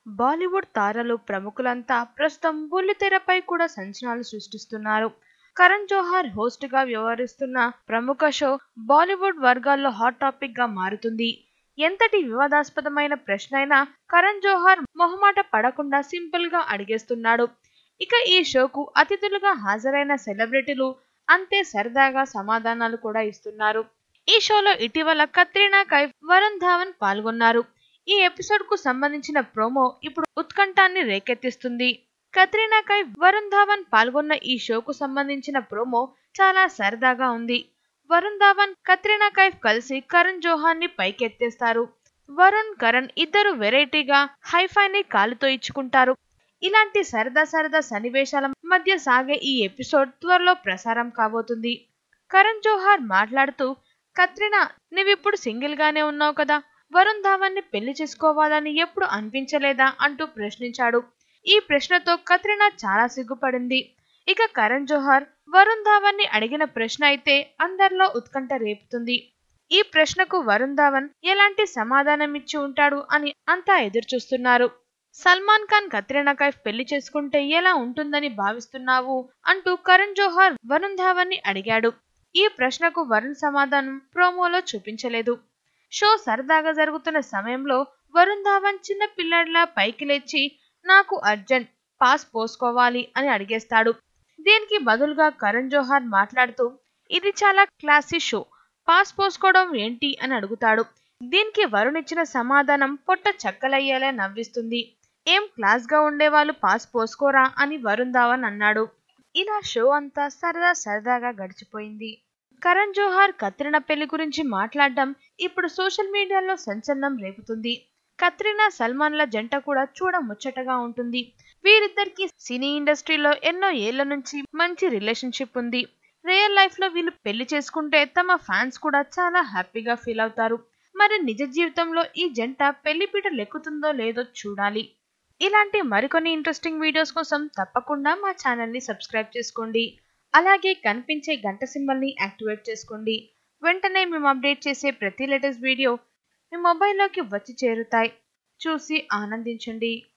బాలీవుడ్ తారలు ప్రముఖులంతా ప్రస్తుతం బుల్లితెరపై కూడా సంచలనాలు సృష్టిస్తున్నారు కరణ్ జోహార్ హోస్ట్ గా వ్యవహరిస్తున్న ప్రముఖ షో బాలీవుడ్ వర్గాల్లో హాట్ టాపిక్ గా మారుతుంది ఎంతటి వివాదాస్పదమైన ప్రశ్న అయినా కరణ్ జోహార్ మొహమాట పడకుండా సింపుల్ గా అడిగేస్తున్నాడు ఇక ఈ షోకు అతిథులుగా హాజరైన సెలబ్రిటీలు అంతే సరదాగా సమాధానాలు కూడా ఇస్తున్నారు ఈ షోలో ఇటీవల కత్రినా కైఫ్ వరుణ్ ధావన్ పాల్గొన్నారు ఈ ఎపిసోడ్ కు సంబంధించిన ప్రోమో ఇప్పుడు ఉత్కంఠాన్ని రేకెత్తిస్తుంది కత్రినా కైఫ్ వరుణ్ ధావన్ పాల్గొన్న ఈ షోకు సంబంధించిన ప్రోమో చాలా సరదాగా ఉంది వరుణ్ ధావన్ కత్రినా కైఫ్ కలిసి కరణ్ జోహాన్ ని పైకెత్తేస్తారు వరుణ్ కరణ్ ఇద్దరు వెరైటీగా హైఫైని కాలుతో ఇచ్చుకుంటారు ఇలాంటి సరదా సరదా సన్నివేశాల మధ్య సాగే ఈ ఎపిసోడ్ త్వరలో ప్రసారం కాబోతుంది కరణ్ జోహార్ మాట్లాడుతూ కత్రినా నువ్విప్పుడు సింగిల్ గానే ఉన్నావు కదా వరుణ్ ధావన్ ని పెళ్లి చేసుకోవాలని ఎప్పుడు అనిపించలేదా అంటూ ప్రశ్నించాడు ఈ ప్రశ్నతో కత్రినా చాలా సిగ్గుపడింది ఇక కరణ్ జోహార్ వరుణ్ ధావన్ ని అడిగిన ప్రశ్న అయితే అందరిలో ఉత్కంఠ రేపుతుంది ఈ ప్రశ్నకు వరుణ్ ధావన్ ఎలాంటి సమాధానం ఇచ్చి ఉంటాడు అని అంతా ఎదురుచూస్తున్నారు సల్మాన్ ఖాన్ కత్రినా కైఫ్ పెళ్లి చేసుకుంటే ఎలా ఉంటుందని భావిస్తున్నావు అంటూ కరణ్ జోహార్ వరుణ్ ధావన్ ని అడిగాడు ఈ ప్రశ్నకు వరుణ్ సమాధానం ప్రోమోలో చూపించలేదు షో సరదాగా జరుగుతున్న సమయంలో వరుణ్ ధావన్ చిన్న పిల్లడిలా పైకి లేచి నాకు అర్జెంట్ పాస్ పోసుకోవాలి అని అడిగేస్తాడు దీనికి బదులుగా కరణ్ జోహార్ మాట్లాడుతూ ఇది చాలా క్లాసీ షో పాస్ పోసుకోవడం ఏంటి అని అడుగుతాడు దీనికి వరుణ్ ఇచ్చిన సమాధానం పొట్ట చక్కలయ్యేలా నవ్విస్తుంది ఏం క్లాస్ గా ఉండేవాళ్ళు పాస్ పోసుకోరా అని వరుణ్ ధావన్ అన్నాడు ఇలా షో అంతా సరదా సరదాగా గడిచిపోయింది కరణ్ జోహార్ కత్రినా పెళ్లి గురించి మాట్లాడడం ఇప్పుడు సోషల్ మీడియాలో సంచలనం రేపుతుంది కత్రినా సల్మాన్ల జంట కూడా చూడ ముచ్చటగా ఉంటుంది వీరిద్దరికి సినీ ఇండస్ట్రీలో ఎన్నో ఏళ్ల నుంచి మంచి రిలేషన్షిప్ ఉంది రియల్ లైఫ్ లో వీళ్ళు పెళ్లి చేసుకుంటే తమ ఫ్యాన్స్ కూడా చాలా హ్యాపీగా ఫీల్ అవుతారు మరి నిజ జీవితంలో ఈ జంట పెళ్లిపీట లెక్కుతుందో లేదో చూడాలి ఇలాంటి మరికొన్ని ఇంట్రెస్టింగ్ వీడియోస్ కోసం తప్పకుండా మా ఛానల్ని సబ్స్క్రైబ్ చేసుకోండి అలాగే కనిపించే గంట సింబల్ని యాక్టివేట్ చేసుకోండి వెంటనే మేము అప్డేట్ చేసే ప్రతి లేటెస్ట్ వీడియో మీ మొబైల్లోకి వచ్చి చేరుతాయి చూసి ఆనందించండి